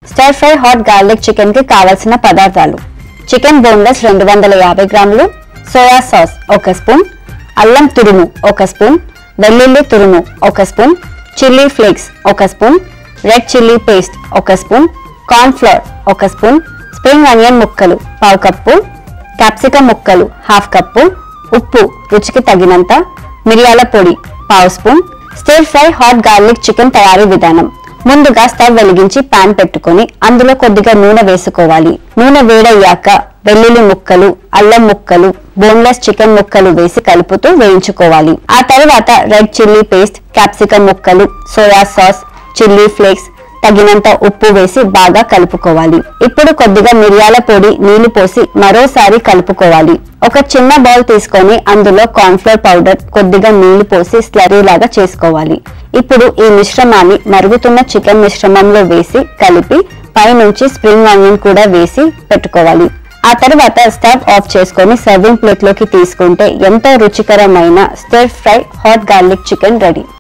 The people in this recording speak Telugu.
స్టర్ ఫ్రై హాట్ గార్లిక్ చికెన్ కి కావలసిన పదార్థాలు చికెన్ బోన్లెస్ రెండు వందల యాభై గ్రాములు సోయా సాస్ ఒక స్పూన్ అల్లం తురుము ఒక స్పూన్ వెల్లుల్లి తురుము ఒక స్పూన్ చిల్లీ ఫ్లేక్స్ ఒక స్పూన్ రెడ్ చిల్లీ పేస్ట్ ఒక స్పూన్ కార్న్ ఫ్లోర్ ఒక స్పూన్ స్ప్రింగ్ ఆనియన్ ముక్కలు పావు కప్పు క్యాప్సికమ్ ముక్కలు హాఫ్ కప్పు ఉప్పు రుచికి తగినంత మిరియాల పొడి పావు spoon stir fry hot garlic chicken తయారీ విధానం ముందుగా స్టవ్ వెలిగించి పాన్ పెట్టుకొని అందులో కొద్దిగా నూనె వేసుకోవాలి నూనె వేడయ్యాక వెల్లుల్లి ముక్కలు అల్లం ముక్కలు బోన్లెస్ చికెన్ ముక్కలు వేసి కలుపుతూ వేయించుకోవాలి ఆ తర్వాత రెడ్ చిల్లీ పేస్ట్ క్యాప్సికమ్ ముక్కలు సోయా సాస్ చిల్లీ ఫ్లేక్స్ తగినంత ఉప్పు వేసి బాగా కలుపుకోవాలి ఇప్పుడు కొద్దిగా మిరియాల పొడి నీళ్లు పోసి మరోసారి కలుపుకోవాలి ఒక చిన్న బౌల్ తీసుకొని అందులో కార్న్ఫ్లోర్ పౌడర్ కొద్దిగా నీళ్లు పోసి స్లరీ లాగా చేసుకోవాలి ఇప్పుడు ఈ మిశ్రమాన్ని మరుగుతున్న చికెన్ మిశ్రమంలో వేసి కలిపి పైనుంచి స్ప్రింగ్ ఆనియన్ కూడా వేసి పెట్టుకోవాలి ఆ తర్వాత స్టవ్ ఆఫ్ చేసుకొని సర్వింగ్ ప్లేట్ లోకి తీసుకుంటే ఎంతో రుచికరమైన stir fry hot garlic chicken ready